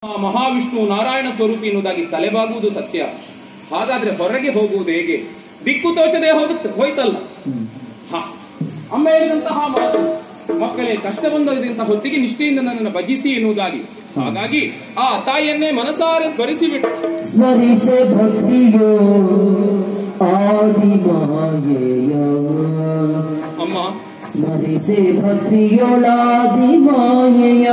ಆ ಮಹಾವಿಷ್ಣು ನಾರಾಯಣ ಸ್ವರೂಪಿ ಎನ್ನುವುದಾಗಿ ತಲೆಬಾಗುವುದು ಸತ್ಯ ಹಾಗಾದ್ರೆ ಹೊರಗೆ ಹೋಗುವುದು ಹೇಗೆ ದಿಕ್ಕು ತೋಚದೆ ಹೋಗುತ್ತೆ ಹೋಯ್ತಲ್ಲ ಹ ಅಮ್ಮ ಹೇಳಿದಂತಹ ಮಾತು ಮಕ್ಕಳೇ ಕಷ್ಟ ಬಂದಂತ ಹೊತ್ತಿಗೆ ನಿಷ್ಠೆಯಿಂದ ನನ್ನನ್ನು ಭಜಿಸಿ ಎನ್ನುವುದಾಗಿ ಹಾಗಾಗಿ ಆ ತಾಯಿಯನ್ನೇ ಮನಸಾರೆ ಸ್ಮರಿಸಿಬಿಟ್ಟು ಸ್ಮರಿಸೆ ಭಕ್ತಿಯೋ ಆದಿ ಮಾಯೆಯ ಅಮ್ಮ ಸ್ಮರಿಸೆ ಭಕ್ತಿಯೊಳಾದಿ ಮಾಯೆಯ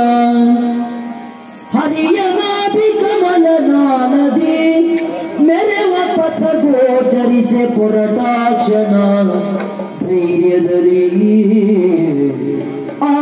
ಹರಿಯನಾಭಿ ಕಮಲ ನಾನದಿ ಮೆರವ ಪಥ ಗೋಚರಿಸೆ ಪುರಟಾಕ್ಷಣ ಧೈರ್ಯದಲ್ಲಿ ಆ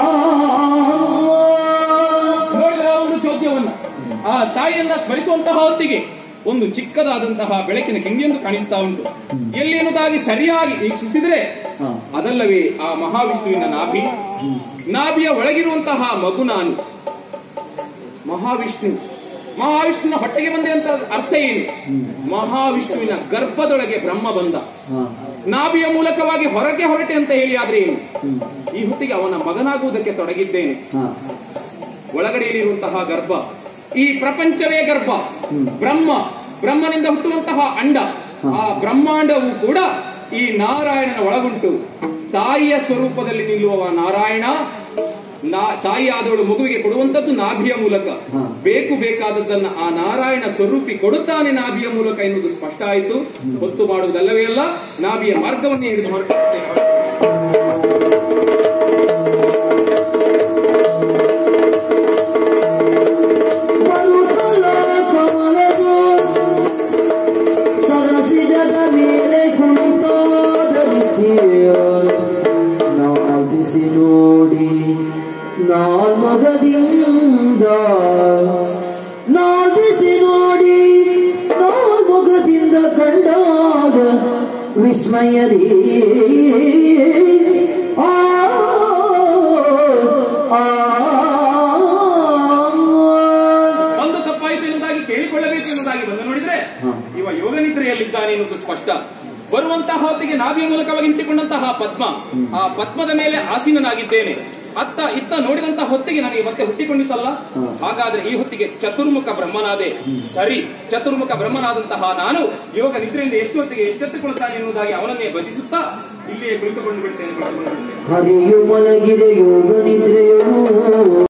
ನೋಡಿದ ಒಂದು ಚೋದ್ಯವನ್ನ ಆ ತಾಯಿಯನ್ನ ಸ್ಮರಿಸುವಂತಹ ಹೊತ್ತಿಗೆ ಒಂದು ಚಿಕ್ಕದಾದಂತಹ ಬೆಳಕಿನ ಕಿಂಡಿಯೊಂದು ಕಾಣಿಸ್ತಾ ಉಂಟು ಎಲ್ಲಿ ಎನ್ನುವುದಾಗಿ ಸರಿಯಾಗಿ ವೀಕ್ಷಿಸಿದ್ರೆ ಹಾ. ಅದಲ್ಲವೇ ಆ ಮಹಾವಿಷ್ಣುವಿನ ನಾಭಿ ನಾಭಿಯ ಒಳಗಿರುವಂತಹ ಮಗು ನಾನು ಮಹಾವಿಷ್ಣು ಮಹಾವಿಷ್ಣುವಿನ ಹೊಟ್ಟೆಗೆ ಬಂದೆ ಅಂತ ಅರ್ಥ ಏನು ಮಹಾವಿಷ್ಣುವಿನ ಗರ್ಭದೊಳಗೆ ಬ್ರಹ್ಮ ಬಂದ ಹಾ ನಾಭಿಯ ಮೂಲಕವಾಗಿ ಹೊರಗೆ ಹೊರಟೆ ಅಂತ ಹೇಳಿ ಆದ್ರೆ ಏನು ಈ ಹೊತ್ತಿಗೆ ಅವನ ಮಗನಾಗುವುದಕ್ಕೆ ತೊಡಗಿದ್ದೇನೆ ಹಾ ಒಳಗಡೆಯಲ್ಲಿರುವಂತಹ ಗರ್ಭ ಈ ಪ್ರಪಂಚವೇ ಗರ್ಭ ಬ್ರಹ್ಮ ಬ್ರಹ್ಮನಿಂದ ಹುಟ್ಟುವಂತಹ ಅಂಡ ಆ ಬ್ರಹ್ಮಾಂಡವು ಕೂಡ ಈ ನಾರಾಯಣನ ಒಳಗುಂಟು ತಾಯಿಯ ಸ್ವರೂಪದಲ್ಲಿ ನಿಲ್ಲುವ ನಾರಾಯಣ ನಾ- ತಾಯಿ ಆದವಳು ಮಗುವಿಗೆ ಕೊಡುವಂತದ್ದು ನಾಭಿಯ ಮೂಲಕ ಹಾ. ಬೇಕು ಬೇಕಾದದ್ದನ್ನ ಆ ನಾರಾಯಣ ಸ್ವರೂಪಿ ಕೊಡುತ್ತಾನೆ ನಾಭಿಯ ಮೂಲಕ ಎನ್ನುವುದು ಸ್ಪಷ್ಟ ಆಯಿತು ಹೊತ್ತು ಮಾಡುವುದಲ್ಲವೇ ಅಲ್ಲ ನಾಭಿಯ ಮಾರ್ಗವನ್ನೇ ಹಿಡಿದು ಹೊರಟುತ್ತೇನೆ ಬರುತ್ತಲ ಕಮಲದ ಸರಸಿಜದ ಮೇಲೆ ಕುಣಿತಾದರಿಸಿ ನಾಲ್ದಿಸಿ ನೋಡಿ ನಾಲ್ಮಗದಿಂದ ನಾಲ್ದಿಸಿ ನೋಡಿ ನಾಲ್ಮಗದಿಂದ ಕಂಡಾಗ ವಿಸ್ಮಯದಿ ಆ ಆ ಒಂದು ತಪ್ಪಾಯಿತು ಎನ್ನುವುದಾಗಿ ಕೇಳಿಕೊಳ್ಳಬೇಕು ಎನ್ನುವುದಾಗಿ ಬಂದು ನೋಡಿದ್ರೆ ಹ. ಇವ ಯೋಗ ನಿದ್ರೆಯಲ್ಲಿದ್ದಾನೆ ಎನ್ನುವುದು ಸ್ಪಷ್ಟ ಬರುವಂತಹ ಹೊತ್ತಿಗೆ ನಾಭಿಯ ಮೂಲಕವಾಗಿ ಇಟ್ಟುಕೊಂಡಂತಹ ಪದ್ಮ ಆ ಪದ್ಮದ ಮೇಲೆ ಆಸೀನನಾಗಿದ್ದೇನೆ ಅತ್ತ ಇತ್ತ ನೋಡಿದಂತಹ ಹೊತ್ತಿಗೆ ನನಗೆ ಮತ್ತೆ ಹುಟ್ಟಿಕೊಂಡಿತ್ತಲ್ಲ ಹಾಗಾದ್ರೆ ಈ ಹೊತ್ತಿಗೆ ಚತುರ್ಮುಖ ಬ್ರಹ್ಮನಾದೆ ಸರಿ ಚತುರ್ಮುಖ ಬ್ರಹ್ಮನಾದಂತಹ ನಾನು ಯೋಗ ನಿದ್ರೆಯಿಂದ ಎಷ್ಟು ಹೊತ್ತಿಗೆ ಎಚ್ಚೆತ್ತುಕೊಳ್ಳುತ್ತಾನೆ ಎನ್ನುವುದಾಗಿ ಅವನನ್ನೇ ಭಜಿಸುತ್ತಾ ಇಲ್ಲಿಯೇ ಕುಳಿತುಕೊಂಡು ಬಿಡ್ತೇನೆ ಕುಳಿತುಕೊಂಡು ಬಿಡ್ತೇನೆ ಹರಿಯು ಮಲಗಿದ ಯೋಗ ನಿದ್ರೆಯಳು